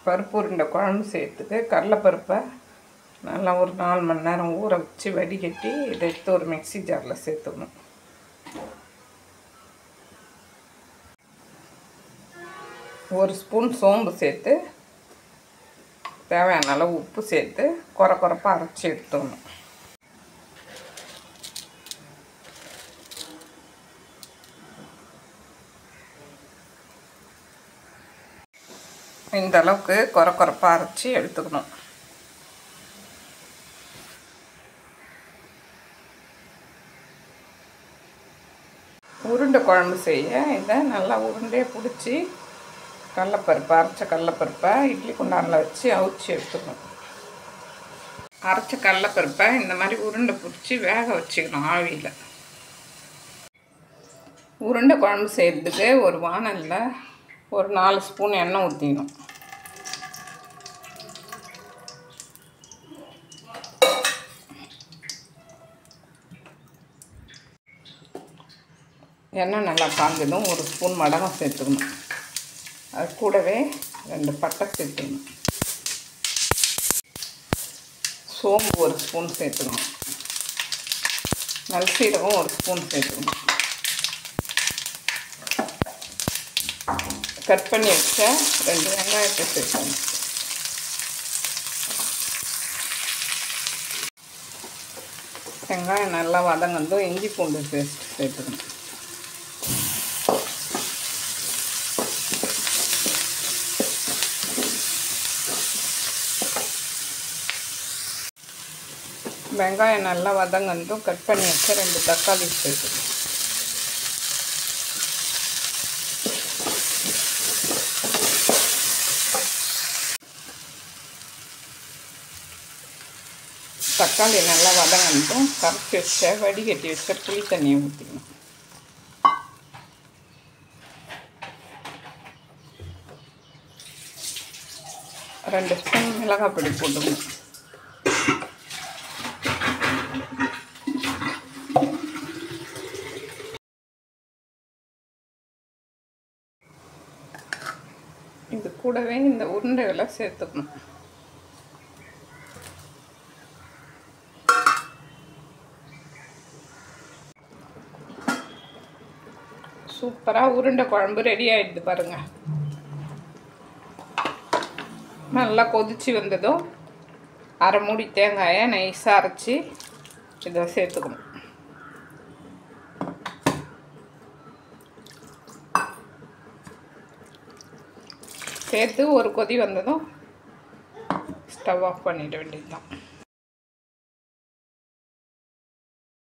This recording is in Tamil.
பருப்பு உருண்டை குழம்பு செய்யறதுக்கு கடலைப்பருப்பை நல்லா ஒரு நாலு மணி நேரம் ஊற வச்சு வடிகட்டி இதை எடுத்து ஒரு மிக்ஸி ஜாரில் சேர்த்துக்கணும் ஒரு ஸ்பூன் சோம்பு சேர்த்து தேவையான அளவு உப்பு சேர்த்து குறை குறைப்பாக அரைச்சி எடுத்துக்கணும் இந்த அளவுக்கு குறை குறைப்பாக அரைச்சி எடுத்துக்கணும் உருண்டை குழம்பு செய்ய இதை நல்லா உருண்டையை பிடிச்சி கடலப்பருப்பு அரைச்ச கடலப்பருப்பை இட்லி குண்டானில் வச்சு அவிச்சு எடுத்துக்கணும் அரைச்ச கடலப்பருப்பை இந்த மாதிரி உருண்டை பிடிச்சி வேக வச்சுக்கணும் ஆவியில் உருண்டை குழம்பு செய்கிறதுக்கு ஒரு வானலில் ஒரு நாலு ஸ்பூன் எண்ணெய் ஊற்றிக்கணும் எண்ணெய் நல்லா காஞ்சதும் ஒரு ஸ்பூன் மடகம் சேர்த்துக்கணும் அது கூடவே ரெண்டு பட்டை சேர்த்துக்கணும் சோம்பு ஒரு ஸ்பூன் சேர்த்துக்கணும் நல்சீரகம் ஒரு ஸ்பூன் சேர்த்துக்கணும் கட் பண்ணி வச்ச ரெண்டு வெங்காயத்தை சேர்க்கணும் வெங்காயம் நல்லா வதங்கந்தும் இஞ்சி பூண்டு பேஸ்ட் சேர்த்துக்கணும் வெங்காயம் நல்லா வதங்கந்தும் கட் பண்ணி வச்ச ரெண்டு தக்காளி சேர்த்துக்கணும் தக்காளி நல்லா வதங்கட்டும் கரைச்சி வச்ச வடிகட்டி வச்ச புளி தண்ணியை ஊற்றிக்கணும் ரெண்டு ஸ்பூன் மிளகாய் பொடி போட்டுக்கணும் இது கூடவே இந்த உருண்டைகளை சேர்த்துக்கணும் சூப்பராக உருண்டை குழம்பு ரெடி ஆகிடுது பாருங்கள் நல்லா கொதிச்சு வந்ததும் அரை மூடி தேங்காயை நைஸாக அரைச்சி இதை சேர்த்துக்கணும் சேர்த்து ஒரு கொதி வந்ததும் ஸ்டவ் ஆஃப் பண்ணிட வேண்டியது தான்